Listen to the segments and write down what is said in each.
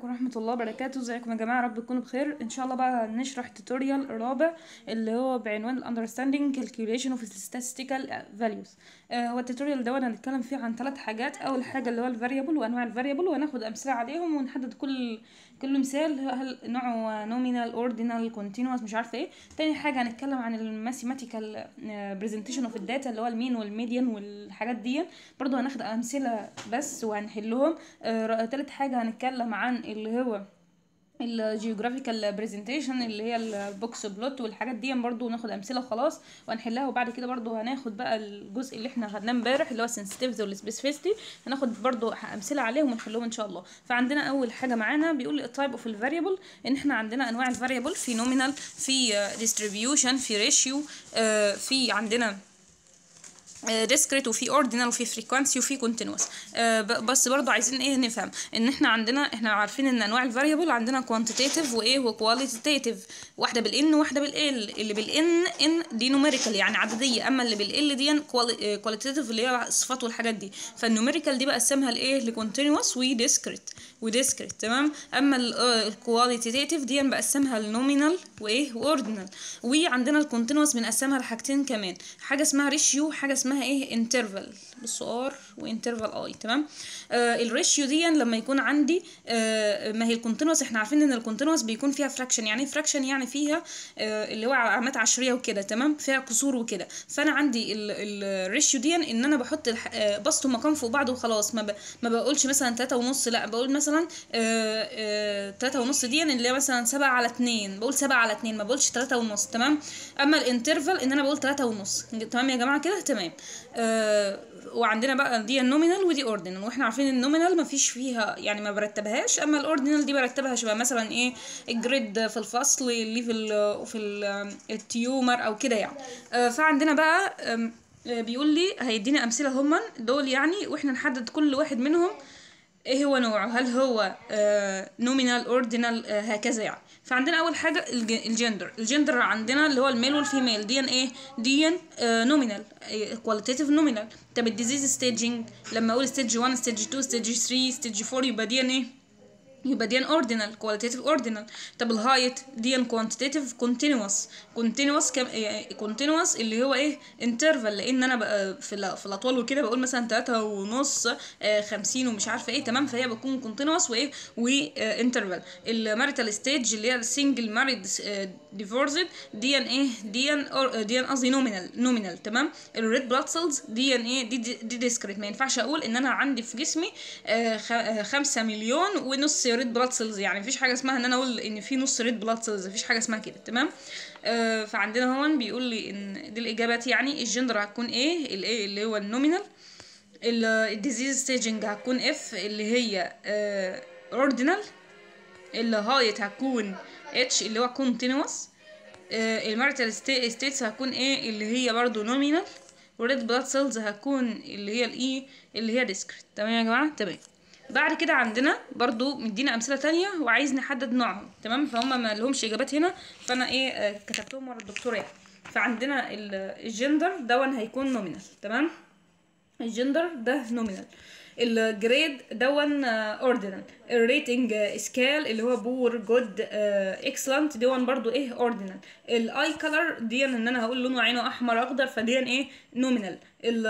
ورحمة الله وبركاته ازيكم يا جماعة رب تكونوا بخير ان شاء الله بقى نشرح التوتوريال الرابع اللي هو بعنوان ال understanding calculation of statistical values آه هو التوتوريال ده انا هنتكلم فيه عن ثلاث حاجات اول حاجة اللي هو الفاريبل وانواع الفاريبل وهناخد امثلة عليهم ونحدد كل كل مثال هل نوعه nominal ordinal continuous مش عارفة ايه تاني حاجة هنتكلم عن الماثيماتيكال برزنتيشن اوف الداتا اللي هو المين والميديان والحاجات دي برضه هناخد امثلة بس وهنحلهم آه تالت حاجة هنتكلم عن اللي هو الجيوغرافيكال برزنتيشن اللي هي البوكس بلوت والحاجات دي برضو ناخد امثله وخلاص وهنحلها وبعد كده برضو هناخد بقى الجزء اللي احنا خدناه امبارح اللي هو السنسيتيفيتي والسبيسيفيستي هناخد برضو امثله عليهم ونحلهم ان شاء الله فعندنا اول حاجه معانا بيقول لي التايب اوف الفاريبل ان احنا عندنا انواع الفاريبل في نومينال في ديستريبيوشن في ريشيو في عندنا ديسكريت وفي اوردينال وفي فريكوانسي وفي كونتينوس آه بس برضو عايزين ايه نفهم ان احنا عندنا احنا عارفين ان انواع الفاريبل عندنا كوانتيتيف وايه وكواليتيتيف واحده بالان واحده بالال اللي بالان ان دي نوميريكال يعني عدديه اما اللي بالال دي كواليتيتيف اللي هي الصفات والحاجات دي فالنوميريكال دي بقسمها لايه لكونتينوس وديسكريت وديسكريت تمام اما الكواليتيتيف دي بقسمها لنومينال وايه واوردينال وعندنا الكونتينوس بنقسمها لحاجتين كمان حاجه اسمها ريشيو حاجه اسمها ايه انترفال بصوا ار وانترفال اي تمام آه الريشيو دي لما يكون عندي آه ما هي الكونتينوس احنا عارفين ان الكونتينوس بيكون فيها فراكشن يعني فراكشن يعني فيها آه اللي هو علامات عشريه وكده تمام فيها كسور وكده فانا عندي الريشيو دي ان انا بحط آه بسطه مكان فوق بعض وخلاص ما ب... ما بقولش مثلا تلاتة ونص لا بقول مثلا آه آه تلاتة ونص دي اللي هي مثلا سبعة على اتنين بقول سبعة على اتنين ما بقولش تلاتة ونص تمام اما الانترفال ان انا بقول تلاتة ونص تمام يا جماعه كده تمام آه وعندنا بقى دي النومينال ودي اوردينال واحنا عارفين النومينال ما فيش فيها يعني ما برتبهاش اما الاوردينال دي برتبها شبه مثلا ايه الجريد في الفصل اللي في ال في ال التيومر او كده يعني آه فعندنا بقى آه بيقول لي هيدينا امثله هما دول يعني واحنا نحدد كل واحد منهم ايه هو نوعه هل هو نومينال اوردينال هكذا يعني فعندنا اول حاجه الجندر الجندر عندنا اللي هو الميل والفيميل دي ايه دي نومينال كواليتيف نومينال طب الديزيز ستيجنج لما اقول ستيج 1 ستيج 2 ستيج 3 ستيج 4 يبقى دي ايه يبقى دي اوردينال كواليتيف اوردينال طب الهايت دي كوانتيتيف كونتينوس كونتينوس كم كونتينوس اللي هو ايه انترفال لان انا بقى في في الاطوال وكده بقول مثلا تلاتة ونص آه خمسين ومش عارفه ايه تمام فهي بتكون كونتينوس وايه وانترفال الماريتال ستيج اللي هي السنجل ماريد ديفورسد دي ان ايه دي ان دي ان قصدي نومينال نومينال تمام الريد بلاد سيلز دي ان ايه دي دي ديسكريت ما ينفعش اقول ان انا عندي في جسمي آه خمسة مليون ونص ريد بلاد سيلز يعني مفيش حاجه اسمها ان انا اقول ان في نص ريد بلاد سيلز مفيش حاجه اسمها كده تمام آه فعندنا هون بيقول لي ان دي الاجابات يعني الجندر هتكون ايه الايه اللي هو النومينال الديزيز ستيجنج هتكون اف اللي هي اوردينال الهايت هتكون اتش اللي هو كونتينوس آه الماريتال ستيتس هتكون ايه اللي هي برضو نومينال والريد بلاد سيلز هتكون اللي هي الاي اللي هي ديسكريت تمام يا جماعه تمام بعد كده عندنا برضو مدينا امثله تانية وعايز نحدد نوعهم تمام فهم ما لهمش اجابات هنا فانا ايه آه كتبتهم ورا الدكتور يعني فعندنا الجندر دون هيكون نومينال تمام الجندر ده نومينال الجريد دون اوردينال الريتنج سكيل اللي هو بور جود اكسلنت دون برضو ايه اوردينال الاي كلر دي ان انا هقول لونه عينه احمر اخضر فدي ايه نومينال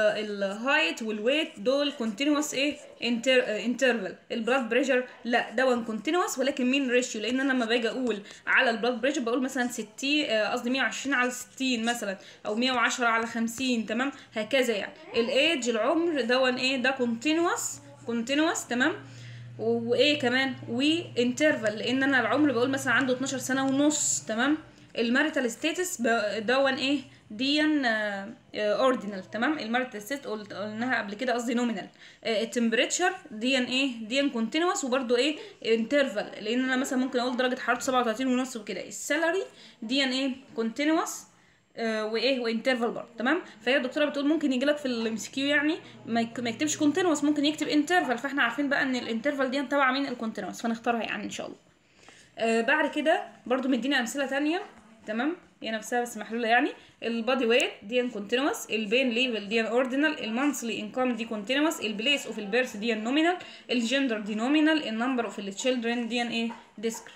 الهايت والويت دول كونتينوس ايه انتر انترفال البلاد بريشر لا دون كونتينوس ولكن مين ريشيو لان انا لما باجي اقول على البلاد بريشر بقول مثلا 60 قصدي 120 على 60 مثلا او 110 على 50 تمام هكذا يعني الايدج العمر دون ايه ده كونتينوس كونتينوس تمام وايه كمان وانترفال لان انا العمر بقول مثلا عنده 12 سنه ونص تمام الماريتال ستاتس دون ايه ديان اوردينال تمام الماريتال ستيت قلناها قبل كده قصدي نومينال التمبريتشر ديان ايه ديان كونتينوس وبرده ايه انترفال لان انا مثلا ممكن اقول درجه حراره 37 ونص وكده السالري ديان ايه كونتينوس آه وايه وانترفال برضه تمام فهي الدكتوره بتقول ممكن يجي لك في الام سي كيو يعني ما يكتبش كونتينوس ممكن يكتب انترفال فاحنا عارفين بقى ان الانترفال دي تبع مين الكونتينوس فنختارها يعني ان شاء الله آه بعد كده برضو مدينا امثله تانية تمام هي نفسها بس محلوله يعني البادي ويت دي كونتينوس البين ليفل دي اوردينال المانثلي انكم دي كونتينوس البليس اوف البيرث دي نومينال الجندر دي نومينال النمبر اوف التشيلدرن دي ايه ديسكريت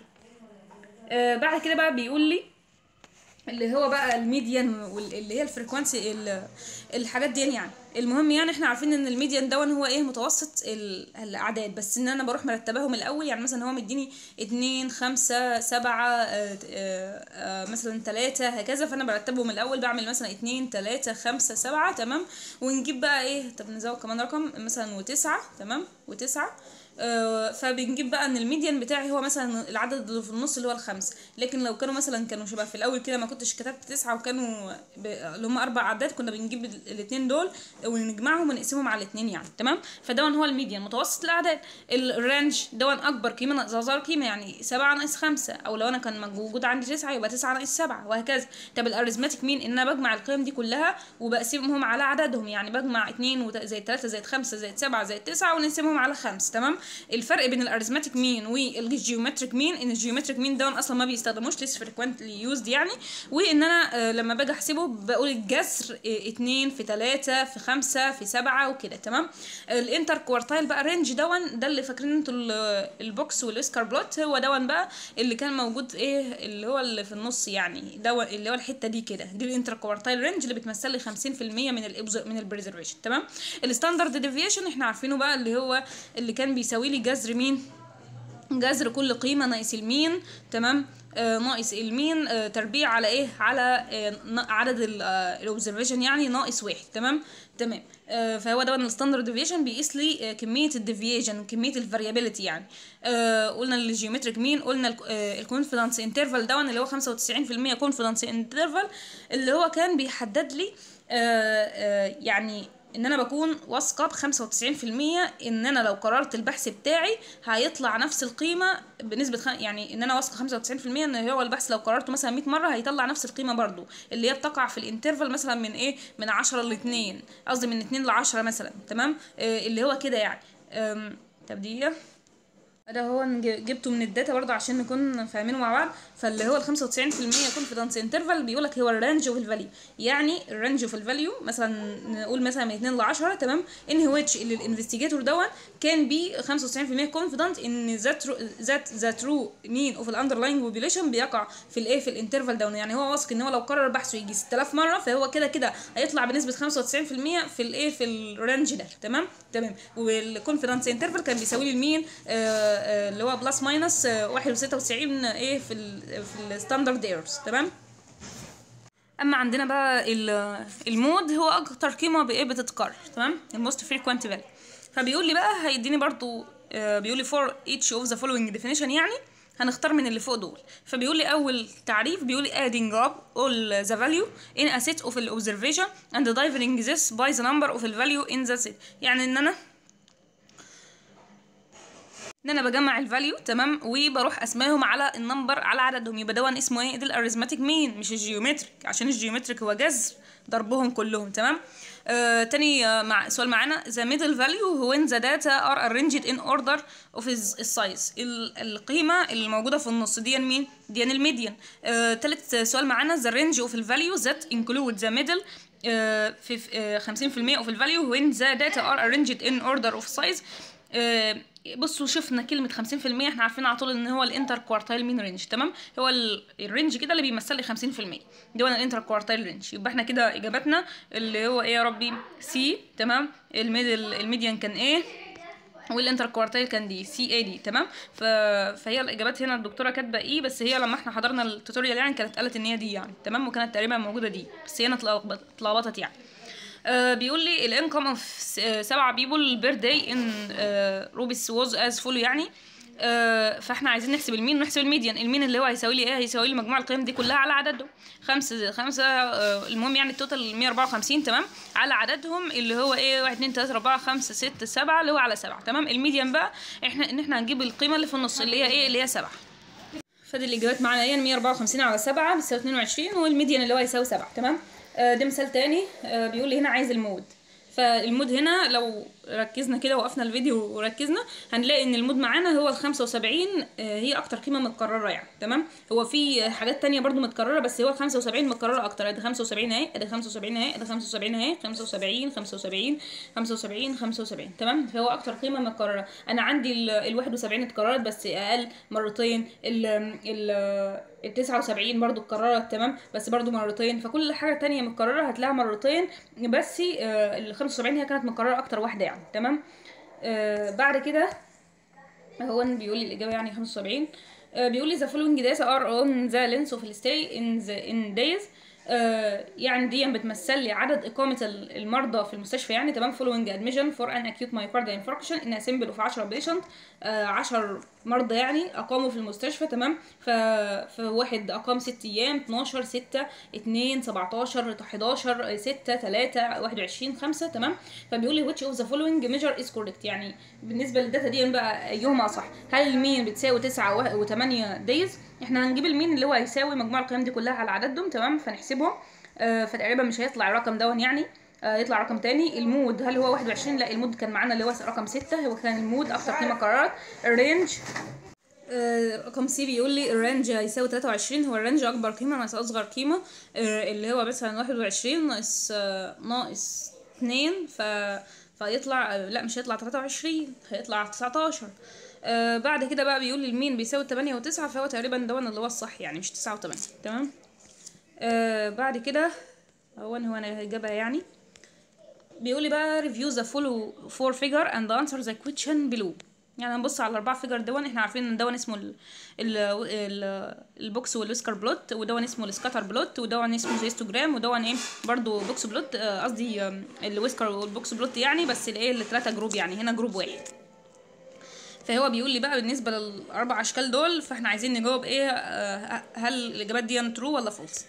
آه بعد كده بقى بيقول لي اللي هو بقى الميديان واللي هي الفريكوانسي ال- الحاجات دي يعني المهم يعني احنا عارفين ان الميديان دون هو ايه متوسط ال- الاعداد بس ان انا بروح مرتباهم الاول يعني مثلا هو مديني اتنين خمسة سبعة آه، آه، آه، مثلا تلاتة هكذا فانا برتبهم الاول بعمل مثلا اتنين تلاتة خمسة سبعة تمام ونجيب بقى ايه طب نزود كمان رقم مثلا وتسعة تمام وتسعة آه، فبنجيب بقى ان الميديان بتاعي هو مثلا العدد اللي في النص اللي هو الخمس لكن لو كانوا مثلا كانوا شبه في الاول كده ما كنتش كتبت تسعة وكانوا ب... اللي هم اربع اعداد كنا بنجيب ال- الاتنين دول ونجمعهم ونقسمهم على الاتنين يعني تمام فدون هو الميديان متوسط الاعداد الرانج دون اكبر قيمه ناقص اصغر قيمه يعني سبعة ناقص خمسة او لو انا كان موجود عندي تسعة يبقى تسعة ناقص سبعة وهكذا طب الاريزماتيك مين ان انا بجمع القيم دي كلها وبقسمهم على عددهم يعني بجمع اتنين وت... زائد تلاتة زائد خمسة زائد سبعة زائد تسعة ونقسمهم على خمس تمام الفرق بين الاريزماتيك مين والجيومتريك مين ان الجيومتريك مين دون اصلا ما بيستخدموش ليس فريكوينتلي يوزد يعني وان انا آه، لما باجي احسبه بقول الجسر آه، اتنين في تلاتة في خمسة في سبعة وكده تمام الانتر كوارتايل بقى رينج دون ده اللي فاكرين انتوا ال- البوكس والاسكار بلوت هو دون بقى اللي كان موجود ايه اللي هو اللي في النص يعني دون اللي هو الحته دي كده دي الانتر كوارتايل رينج اللي بتمثل لي 50% من الابز من البريزرفيشن تمام الستاندرد ديفيشن احنا عارفينه بقى اللي هو اللي كان بيساوي لي جذر مين جذر كل قيمة ناقص المين تمام آه ناقص المين آه تربيع على ايه على آه ن- عدد الاوبزرفيشن يعني ناقص واحد تمام تمام آه فهو ده الستاندرد ديفيشن بيقيس لي آه كميه الديفيشن كميه الفاريابيلتي يعني آه قلنا الجيومتريك مين قلنا الكونفيدنس انترفال دون اللي هو 95% كونفيدنس انترفال اللي هو كان بيحدد لي آه آه يعني ان انا بكون واثقه ب 95% ان انا لو قررت البحث بتاعي هيطلع نفس القيمه بنسبه خ... يعني ان انا واثقه 95% ان هو البحث لو قررته مثلا 100 مره هيطلع نفس القيمه برضو اللي هي بتقع في الانترفال مثلا من ايه من 10 ل 2 قصدي من 2 ل 10 مثلا تمام آه اللي هو كده يعني آم، طب دي ده هو نج- جبته من الداتا برضه عشان نكون فاهمينه مع بعض فاللي هو ال 95% كونفيدنس انترفال بيقول لك هو الرينج اوف الفاليو يعني الرينج اوف الفاليو مثلا نقول مثلا من 2 ل 10 تمام ان هو اللي الانفستيجيتور دون كان بي 95% كونفيدنت ان ذات ذات ذا ترو مين اوف الاندرلاينج بوبيليشن بيقع في الايه في الانترفال دون يعني هو واثق ان هو لو قرر بحثه يجي 6000 مره فهو كده كده هيطلع بنسبه 95% في الايه في الرينج ده تمام تمام والكونفيدنس انترفال كان بيساوي لي المين آه آه اللي هو بلس ماينس 1.96 ايه في ال في الستاندرد ايرورز تمام اما عندنا بقى ال- المود هو اكتر قيمه بايه بتتكرر تمام الموست فريكوينت فاليو فبيقول لي بقى هيديني برضو آه، بيقول لي for each of the following definition يعني هنختار من اللي فوق دول فبيقول لي اول تعريف بيقول لي adding up all the value in a set of the observation and dividing this by the number of the value in the set يعني ان انا ان انا بجمع الفاليو تمام وبروح اسميهم على النمبر على عددهم يبقى دون اسمه ايه ده الاريزماتيك مين مش الجيومتريك عشان الجيومتريك هو جذر ضربهم كلهم تمام آه تاني آه مع سؤال معانا the middle value when the data are arranged in order of its size ال- القيمة الموجودة في النص دي مين دي الميديان آه تالت سؤال معانا the range of the value that include the middle آه في آه 50% of the value when the data are arranged in order of size آه، بصوا شفنا كلمة 50% احنا عارفين على طول ان هو الانتر كوارتايل مين رينج تمام هو ال- الرينج كده اللي بيمثل لي 50% ده هو الانتر كوارتايل رينج يبقى احنا كده اجاباتنا اللي هو ايه يا ربي سي تمام الميدل الميديان كان ايه والانتر كوارتايل كان دي سي اي دي تمام ف... فهي الاجابات هنا الدكتوره كاتبه ايه بس هي لما احنا حضرنا التوتوريال يعني كانت قالت ان هي دي يعني تمام وكانت تقريبا موجوده دي بس هي هنا اتلخبط- اتلخبطت يعني آه بيقول لي الانكم اوف سبعة بيبول بير داي ان روبس ووز از فولو يعني آه فاحنا عايزين نحسب المين ونحسب الميديان المين اللي هو هيساوي لي ايه هيساوي لي مجموع القيم دي كلها على عددهم خمسة زائد خمسة آه المهم يعني التوتال 154 تمام على عددهم اللي هو ايه 1 2 3 4 5 6 7 اللي هو على 7 تمام الميديان بقى احنا ان احنا هنجيب القيمة اللي في النص اللي هي ايه اللي هي 7 فدي الاجابات معانا ايه 154 على 7 بيساوي 22 والميديان اللي هو يساوي 7 تمام آه ده مثال تاني آه بيقول لي هنا عايز المود فالمود هنا لو ركزنا كده وقفنا الفيديو وركزنا هنلاقي ان المود معانا هو ال 75 آه، هي اكتر قيمه متكرره يعني تمام هو في حاجات تانية برضو متكرره بس هو ال 75 متكرره اكتر ادي 75 اهي ادي 75 اهي ادي 75 اهي 75 75 75 75 تمام فهو اكتر قيمه متكرره انا عندي ال ال 71 اتكررت بس اقل مرتين ال ال ال 79 برضو اتكررت تمام بس برضو مرتين فكل حاجه تانية متكرره هتلاقيها مرتين بس آه، ال 75 هي كانت متكرره اكتر واحده يعني تمام آه، بعد كده هو إن بيقول لي الاجابه يعني 75 آه، بيقول لي the following days are on the length of stay in the in days آه، يعني دي بتمثل لي عدد إقامة ال- المرضى في المستشفى يعني تمام following admission for an acute myocardial infarction in a sample of 10 patient آه، 10 مرضى يعني أقاموا في المستشفى تمام ف... فواحد أقام 6 أيام 12 6 2 17 11 6 3 21 5 تمام فبيقول لي which of the following measure is correct يعني بالنسبة للداتا دي بقى أيهما أصح هل المين بتساوي 9 و8 days احنا هنجيب المين اللي هو هيساوي مجموع القيم دي كلها على عددهم تمام فنحسبهم آه فتقريبا مش هيطلع الرقم دون يعني آه يطلع رقم تاني المود هل هو 21 لا المود كان معانا اللي هو رقم 6 هو كان المود اكتر قيمه قررت الرينج آه، رقم سي بيقول لي الرينج هيساوي 23 هو الرينج اكبر قيمه ناقص اصغر قيمه آه، اللي هو مثلا 21 ناقص آه، ناقص 2 ف فيطلع آه، لا مش هيطلع 23 هيطلع 19 آه بعد كده بقى بيقول لي المين بيساوي 8 و9 فهو تقريبا ده اللي هو الصح يعني مش 9 و8 تمام آه بعد كده هو هو انا هجيبها يعني بيقول لي بقى review the follow four figure and answer the question below يعني هنبص على الاربع فيجر دون احنا عارفين ان دون اسمه ال ال ال البوكس والويسكر بلوت ودون اسمه السكاتر بلوت ودون اسمه هيستوجرام ودون ايه برضو بوكس بلوت آه، قصدي آم، الويسكر والبوكس بلوت يعني بس الايه الثلاثه جروب يعني هنا جروب واحد فهو بيقول لي بقى بالنسبه للاربع اشكال دول فاحنا عايزين نجاوب ايه آه، هل الاجابات دي ترو ولا فولس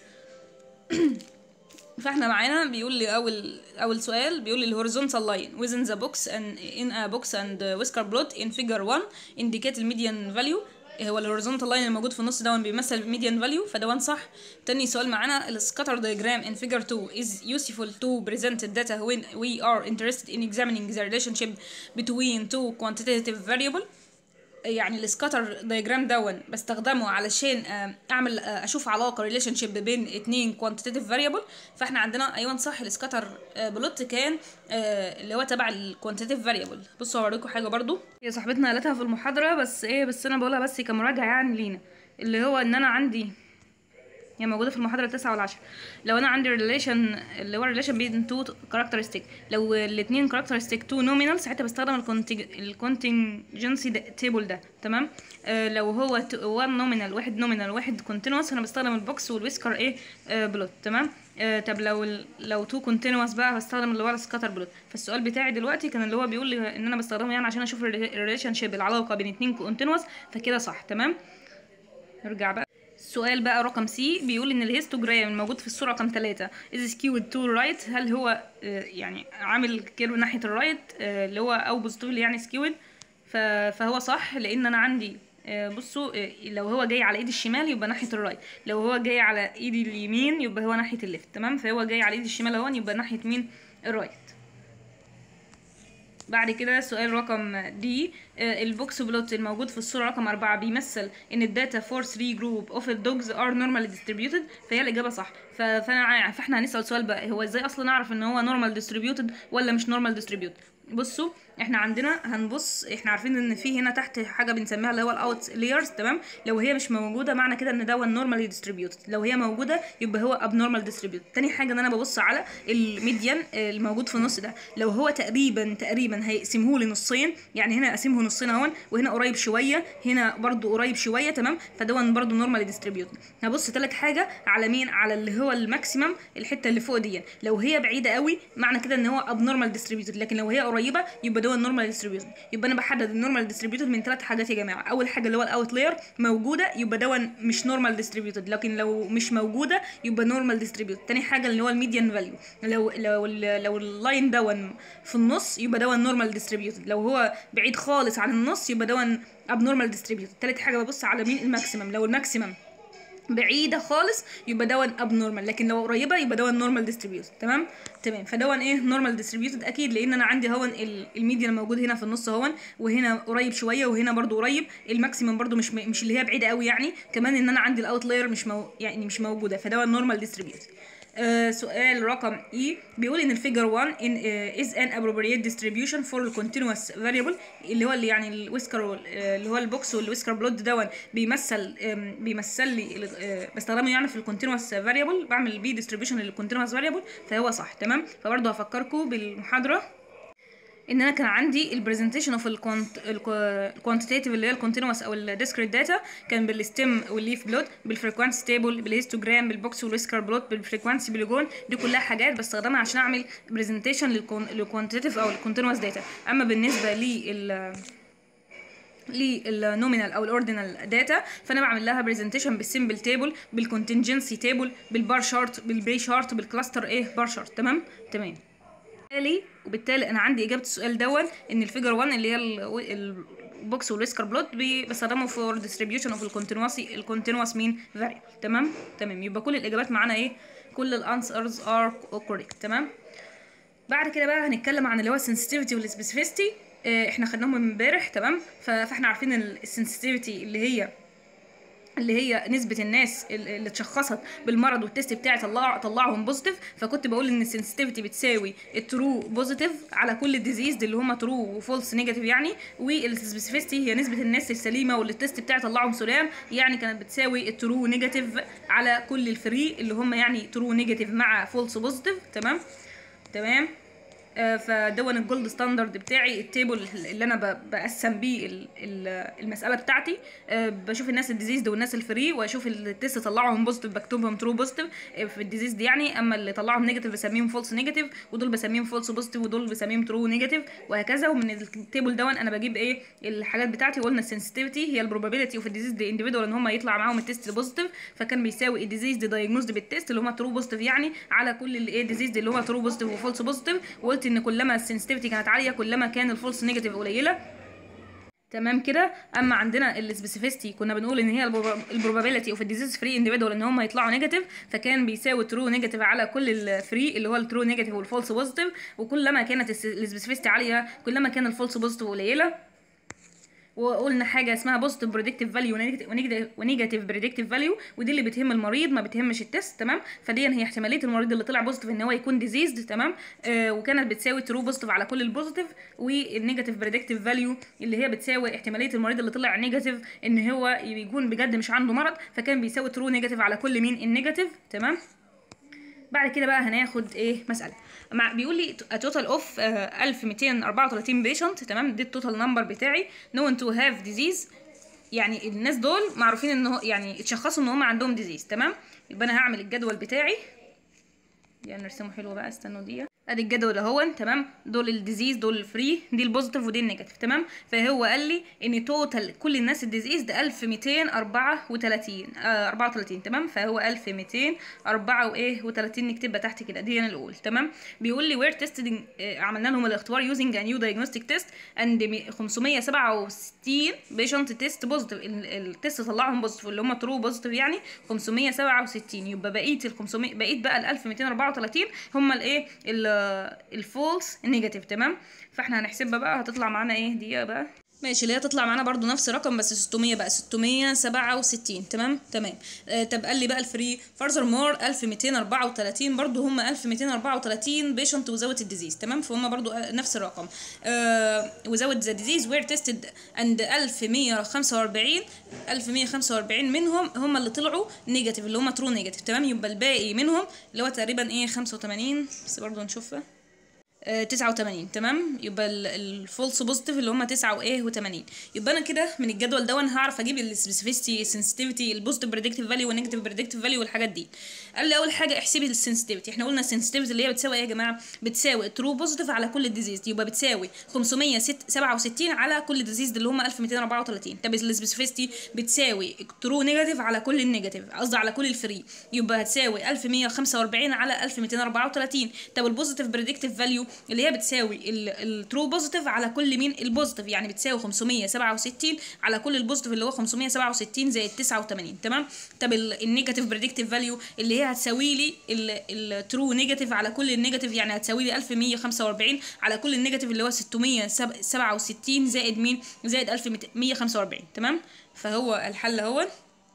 فاحنا معانا بيقول لي اول اول سؤال بيقول لي الهوريزونتال لاين within the box and in a box and whisker plot in figure 1 indicate الميديان فاليو هو الهوريزونتال لاين الموجود في النص ده بيمثل الميديان فاليو فده صح تاني سؤال معانا السكاتر diagram in figure 2 is useful to present the data when we are interested in examining the relationship between two quantitative variable يعني السكاتر دايجرام دون بستخدمه علشان آه، اعمل آه، اشوف علاقه ريليشن شيب بين اتنين كوانتيتيف فاريبل فاحنا عندنا ايوه صح السكاتر بلوت كان آه، اللي هو تبع الكوانتيتيف فاريبل بصوا هوريكم حاجه برضو هي صاحبتنا قالتها في المحاضره بس ايه بس انا بقولها بس كمراجعه يعني لينا اللي هو ان انا عندي هي موجودة في المحاضرة التاسعة والعشرة لو أنا عندي ريليشن اللي هو ريليشن بين تو كاركترستيك لو الاتنين كاركترستيك تو نومينال ساعتها بستخدم الكونتنجنسي تيبل ده تمام آه لو هو 1 نومينال واحد نومينال واحد كونتينوس أنا بستخدم البوكس والويسكر ايه آه بلوت تمام آه طب لو ال- لو تو كونتينوس بقى بستخدم اللي هو السكاتر بلوت فالسؤال بتاعي دلوقتي كان اللي هو بيقول لي ان انا بستخدمه يعني عشان اشوف الريليشن شيب العلاقه بين اتنين كونتينوس فكده صح تمام نرجع بقى السؤال بقى رقم سي بيقول ان الهيستوجرام الموجود في الصوره رقم 3 is skewed to right هل هو آه، يعني عامل كيرف ناحيه الرايت آه، اللي هو او بوزيتيفلي يعني skewed ف- فهو صح لان انا عندي آه، بصوا آه، لو هو جاي على ايدي الشمال يبقى ناحيه الرايت لو هو جاي على ايدي اليمين يبقى هو ناحيه الليفت تمام فهو جاي على ايدي الشمال اهو يبقى ناحيه مين الرايت بعد كده سؤال رقم دي البوكس بلوت الموجود في الصورة رقم أربعة بيمثل إن الداتا فور 3 جروب اوف الدوجز ار normally distributed فهي الإجابة صح ف- فأنا ع- فاحنا هنسأل سؤال بقى هو ازاي أصلا نعرف إن هو normal distributed ولا مش normal distributed بصوا احنا عندنا هنبص احنا عارفين ان في هنا تحت حاجه بنسميها اللي هو الاوت لايرز تمام لو هي مش موجوده معنى كده ان ده نورمالي ديستريبيوتد لو هي موجوده يبقى هو اب نورمال ديستريبيوتد تاني حاجه ان انا ببص على الميديان آه، الموجود في النص ده لو هو تقريبا تقريبا هيقسمه لي نصين يعني هنا اقسمه نصين اهون وهنا قريب شويه هنا برضو قريب شويه تمام فدون برضو نورمالي ديستريبيوتد هبص تالت حاجه على مين على اللي هو الماكسيمم الحته اللي فوق دي لو هي بعيده قوي معنى كده ان هو اب نورمال ديستريبيوتد لكن لو هي قريبه يبقى ده النورمال ديستريبيوتد يبقى انا بحدد النورمال ديستريبيوتد من ثلاث حاجات يا جماعه اول حاجه اللي هو الاوت لاير موجوده يبقى ده مش نورمال ديستريبيوتد لكن لو مش موجوده يبقى نورمال ديستريبيوتد تاني حاجه اللي هو الميديان فاليو لو لو ال- لو اللاين دون في النص يبقى ده نورمال ديستريبيوتد لو هو بعيد خالص عن النص يبقى ده اب نورمال ديستريبيوتد تالت حاجه ببص على مين الماكسيمم لو الماكسيمم بعيده خالص يبقى دون ابنورمال لكن لو قريبه يبقى دون نورمال ديستريبيوتد تمام تمام فدون ايه نورمال ديستريبيوتد اكيد لان انا عندي هون ال- الميديان موجود هنا في النص هون وهنا قريب شويه وهنا برضو قريب الماكسيمم برضو مش م- مش اللي هي بعيده قوي يعني كمان ان انا عندي الاوتلاير مش مو يعني مش موجوده فدون نورمال ديستريبيوتد آه سؤال رقم اي بيقول ان الفيجر 1 ان از ان appropriate distribution for the continuous variable اللي هو اللي يعني الويسكر وال- آه، اللي هو البوكس والويسكر بلوت دون بيمثل آم، بيمثل لي ال- آه، بستخدمه يعني في الكونتينوس فاريبل بعمل بيه ديستريبيوشن للكونتينوس فاريبل فهو صح تمام فبرضه هفكركم بالمحاضره ان انا كان عندي البرزنتيشن اوف الكوانتيتيف اللي هي الكونتينوس او الديسكريت داتا كان بالستيم والليف بلوت بالفريكوانسي تيبل بالهيستوجرام بالبوكس والويسكر بلوت بالفريكوانسي بلوجون دي كلها حاجات بستخدمها عشان اعمل برزنتيشن للكوانتيتيف او الكونتينوس داتا اما بالنسبه لل للنومينال او الاوردينال داتا فانا بعمل لها برزنتيشن بالسيمبل تيبل بالكونتنجنسي تيبل بالبار شارت بالبري شارت بالكلاستر ايه بار شارت تمام تمام بالتالي وبالتالي انا عندي اجابه السؤال دون ان الفيجر 1 اللي هي ال- البوكس والويسكر بلوت بي- بستخدمه فور ديستريبيوشن اوف الكونتينوسي الكونتينوس مين فاريبل تمام تمام يبقى كل الاجابات معانا ايه كل الانسرز ار كوريكت تمام بعد كده بقى هنتكلم عن اللي هو السنسيتيفيتي والسبيسيفيستي احنا خدناهم من امبارح تمام ف- فاحنا عارفين السنسيتيفيتي اللي هي اللي هي نسبة الناس ال- اللي اتشخصت بالمرض والتست بتاعي طلع طلعهم بوزيتيف فكنت بقول ان السنسيتيفيتي بتساوي الترو بوزيتيف على كل الديزيز اللي هم ترو وفولس نيجاتيف يعني والسبيسيفيستي هي نسبة الناس السليمة واللي التست بتاعي طلعهم سلام يعني كانت بتساوي الترو نيجاتيف على كل الفري اللي هم يعني ترو نيجاتيف مع فولس بوزيتيف تمام تمام آه، فدون الجولد ستاندرد بتاعي التيبل اللي انا ب- بقسم بيه ال- ال- المساله بتاعتي آه، بشوف الناس الديزيز والناس الفري واشوف التست طلعهم بوزيتيف بكتبهم ترو بوزيتيف في الديزيز دي يعني اما اللي طلعهم نيجاتيف بسميهم فولس نيجاتيف ودول بسميهم فولس بوزيتيف ودول بسميهم ترو نيجاتيف وهكذا ومن التيبل دون انا بجيب ايه الحاجات بتاعتي وقلنا السنسيتيفيتي هي البروبابيلتي اوف الديزيز دي انديفيدوال ان هم يطلع معاهم التست بوزيتيف فكان بيساوي الديزيز دي دايجنوزد بالتست اللي هم ترو بوزيتيف يعني على كل الايه ديزيز اللي هو ترو بوزيتيف وفولس بوزيتيف وقلت ان كلما السنسيتيفيتي كانت عاليه كلما كان الفولس نيجاتيف قليله تمام كده اما عندنا السبيسيفيستي كنا بنقول ان هي البروبابيلتي اوف الديزيز فري انديفيدوال ان هم يطلعوا نيجاتيف فكان بيساوي ترو نيجاتيف على كل الفري اللي هو الترو نيجاتيف والفولس بوزيتيف وكلما كانت السبيسيفيستي عاليه كلما كان الفولس بوزيتيف قليله وقلنا حاجه اسمها بوزيتيف بريدكتيف فاليو ونيجاتيف بريدكتيف فاليو ودي اللي بتهم المريض ما بتهمش التست تمام فدي هي احتماليه المريض اللي طلع بوزيتيف ان هو يكون ديزيزد تمام آه وكانت بتساوي ترو بوزيتيف على كل البوزيتيف والنيجاتيف بريدكتيف فاليو اللي هي بتساوي احتماليه المريض اللي طلع نيجاتيف ان هو يكون بجد مش عنده مرض فكان بيساوي ترو نيجاتيف على كل مين النيجاتيف تمام بعد كده بقى هناخد ايه مساله مع بيقول لي a total of آه 1234 بيشنت تمام دي التوتال نمبر بتاعي known to have disease يعني الناس دول معروفين ان هو يعني اتشخصوا ان هم عندهم ديزيز تمام يبقى انا هعمل الجدول بتاعي يعني نرسمه حلو بقى استنوا دقيقه ادي الجدول اهون تمام دول الديزيز دول الفري دي البوزيتيف ودي النيجاتيف تمام فهو قال لي ان توتال كل الناس الديزيز ده 1234 آه 34 تمام فهو 1204 وايه و30 نكتبها تحت كده دي انا الاول تمام بيقول لي وير تيستنج آه عملنا لهم الاختبار يوزنج ا نيو دايجنوستيك تيست اند 567 بيشنت تيست بوزيتيف التيست طلعهم بوزيتيف اللي هم ترو بوزيتيف يعني 567 يبقى بقيه ال 500 بقيه بقى ال 1234 هم الايه الفولس نيجاتيف تمام فاحنا هنحسبها بقى هتطلع معانا ايه دقيقه بقى ماشي اللي هي تطلع معانا برضو نفس الرقم بس 600 بقى 667 تمام تمام آه طب قال لي بقى الفري فارزر مور 1234 برضو هم 1234 بيشنت وزاوت الديزيز تمام فهم برضو نفس الرقم آه وزاوت ذا ديزيز وير تيستد اند 1145 1145 منهم هم اللي طلعوا نيجاتيف اللي هم ترو نيجاتيف تمام يبقى الباقي منهم اللي هو تقريبا ايه 85 بس برضو نشوفها تسعة وتمانين تمام يبقى الفولس بوزيتيف اللي هما تسعة وايه وتمانين يبقى انا كده من الجدول ده انا هعرف اجيب السبيسيفيستي السنسيتيفيتي البوزيتيف بريدكتيف فاليو والنيجاتيف بريدكتيف فاليو والحاجات دي قال لي اول حاجه احسبي السنسيتيفيتي احنا قلنا السنسيتيفيتي اللي هي بتساوي ايه يا جماعه بتساوي ترو بوزيتيف على كل الديزيز يبقى بتساوي 567 على كل ديزيز اللي هما 1234 طب السبيسيفيستي بتساوي ترو نيجاتيف على كل النيجاتيف قصدي على كل الفري يبقى هتساوي 1145 على 1234 طب البوزيتيف بريدكتيف فاليو اللي هي بتساوي الترو بوزيتيف على كل مين البوزيتيف يعني بتساوي 567 على كل البوزيتيف اللي هو 567 زائد 89 تمام طب النيجاتيف بريدكتيف فاليو اللي هي هتساوي لي الترو نيجاتيف على كل النيجاتيف يعني هتساوي لي 1145 على كل النيجاتيف اللي هو 667 زائد مين زائد 1145 تمام فهو الحل هو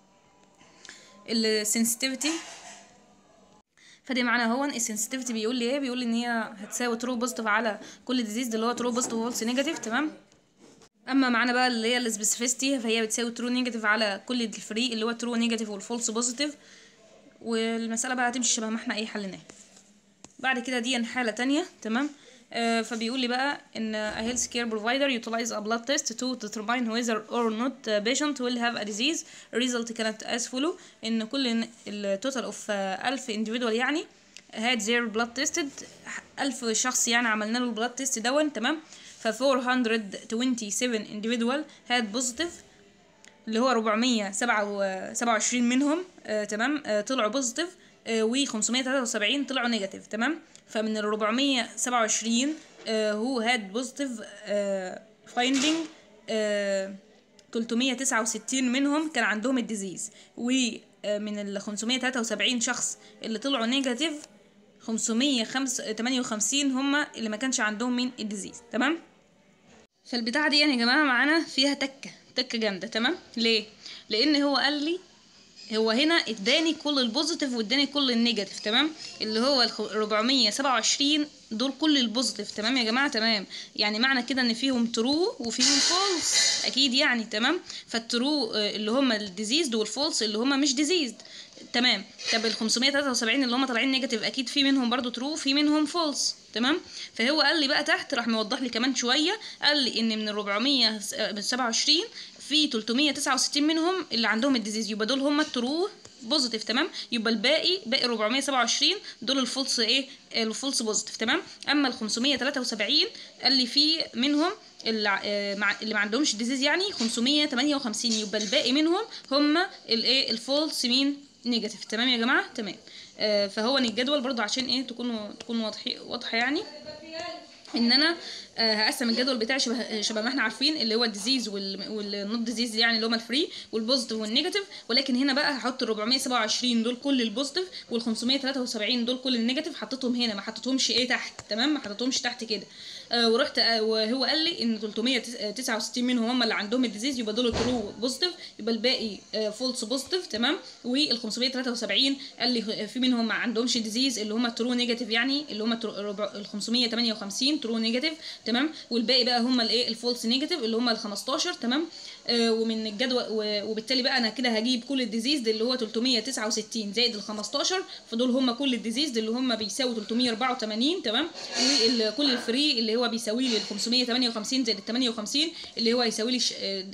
السنسيتيفيتي فدي معنى هو السنسيتيفيتي بيقول لي ايه بيقول لي ان هي هتساوي ترو بوزيتيف على كل ديزيز اللي هو ترو بوزيتيف وفولس نيجاتيف تمام اما معانا بقى اللي هي السبيسيفيستي فهي بتساوي ترو نيجاتيف على كل الفري اللي هو ترو نيجاتيف والفولس بوزيتيف والمساله بقى هتمشي شبه ما احنا ايه حليناها بعد كده دي حاله تانية تمام آه فبيقول لي بقى ان a health care provider utilize a blood test to determine whether or not a patient will have a disease result كانت as follow ان كل التوتال اوف 1000 individual يعني had their blood tested 1000 شخص يعني عملنا له البلاد تيست دون تمام ف 427 individual had positive اللي هو 427 منهم آه تمام آه طلعوا بوزيتيف و 573 طلعوا نيجاتيف تمام فمن ال 427 هو هاد بوزيتيف فايندينج 369 منهم كان عندهم الديزيز ومن ال 573 شخص اللي طلعوا نيجاتيف 558 هم اللي ما كانش عندهم مين الديزيز تمام فالبتاعه دي يعني يا جماعه معانا فيها تكه تكه جامده تمام ليه لان هو قال لي هو هنا اداني كل البوزيتيف واداني كل النيجاتيف تمام اللي هو ال 427 دول كل البوزيتيف تمام يا جماعه تمام يعني معنى كده ان فيهم ترو وفيهم فولس اكيد يعني تمام فالترو اللي هم الديزيزد والفولس اللي هم مش ديزيزد تمام طب ال 573 اللي هم طالعين نيجاتيف اكيد في منهم برضو ترو في منهم فولس تمام فهو قال لي بقى تحت راح موضح لي كمان شويه قال لي ان من ال 427 في 369 منهم اللي عندهم الديزيز يبقى دول هم الترو بوزيتيف تمام يبقى الباقي باقي 427 دول الفولس ايه الفولس بوزيتيف تمام اما ال 573 قال لي في منهم اللي, اللي ما عندهمش ديزيز يعني 558 يبقى الباقي منهم هم الايه الفولس مين نيجاتيف تمام يا جماعه تمام آه فهو الجدول برضو عشان ايه تكونوا تكونوا واضحه واضحه يعني ان انا آه هقسم الجدول بتاعي شبه شبه ما احنا عارفين اللي هو الديزيز والنوت ديزيز يعني اللي هم الفري والبوزيتيف والنيجاتيف ولكن هنا بقى هحط ال 427 دول كل البوزيتيف وال 573 دول كل النيجاتيف حطيتهم هنا ما حطيتهمش ايه تحت تمام ما حطيتهمش تحت كده آه ورحت آه وهو قال لي ان 369 منهم هم اللي عندهم الديزيز يبقى دول الترو بوزيتيف يبقى الباقي فولس بوزيتيف تمام وال 573 قال لي في منهم ما عندهمش ديزيز اللي هم الترو نيجاتيف يعني اللي هم ال 558 ترو نيجاتيف تمام والباقي بقى هم الايه الفولس نيجاتيف اللي هم ال 15 تمام آه ومن الجدول وبالتالي بقى انا كده هجيب كل الديزيز اللي هو 369 زائد ال 15 فدول هم كل الديزيز اللي هم بيساوي 384 تمام وكل الفري اللي هو بيساوي لي ال 558 زائد ال 58 اللي هو هيساوي لي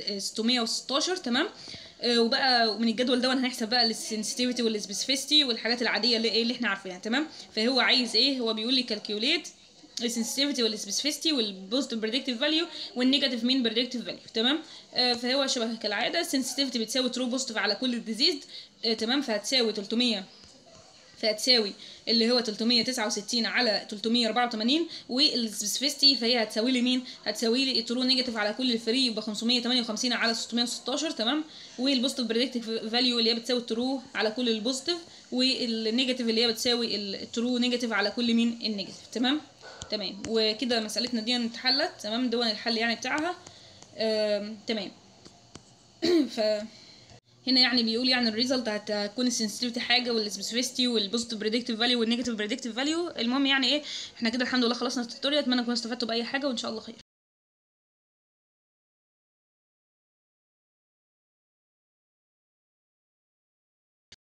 616 تمام آه وبقى من الجدول ده هنحسب بقى السنسيتيفيتي والسبيسيفيستي والحاجات العاديه اللي ايه اللي احنا عارفينها تمام فهو عايز ايه هو بيقول لي كالكيوليت السنسيتيفيتي والسبيسيفيستي والبوزيتيف بريدكتيف فاليو والنيجاتيف مين بريدكتيف فاليو تمام آه فهو شبه كالعاده السنسيتيفيتي بتساوي ترو بوزيتيف على كل الديزيز آه تمام فهتساوي 300 فهتساوي اللي هو 369 على 384 والسبيسيفيستي فهي هتساوي لي مين هتساوي لي الترو نيجاتيف على كل الفري يبقى 558 على 616 تمام والبوزيتيف بريدكتيف فاليو اللي هي بتساوي الترو على كل البوزيتيف والنيجاتيف اللي هي بتساوي الترو نيجاتيف على كل مين النيجاتيف تمام تمام وكده مسألتنا دي اتحلت تمام دون الحل يعني بتاعها تمام ف هنا يعني بيقول يعني الريزلت هتكون السنسيتيفيتي حاجه والسبيسيفيستي والبوزيتيف بريدكتيف فاليو والنيجاتيف بريدكتيف فاليو المهم يعني ايه احنا كده الحمد لله خلصنا التوتوريال اتمنى تكونوا استفدتوا باي حاجه وان شاء الله خير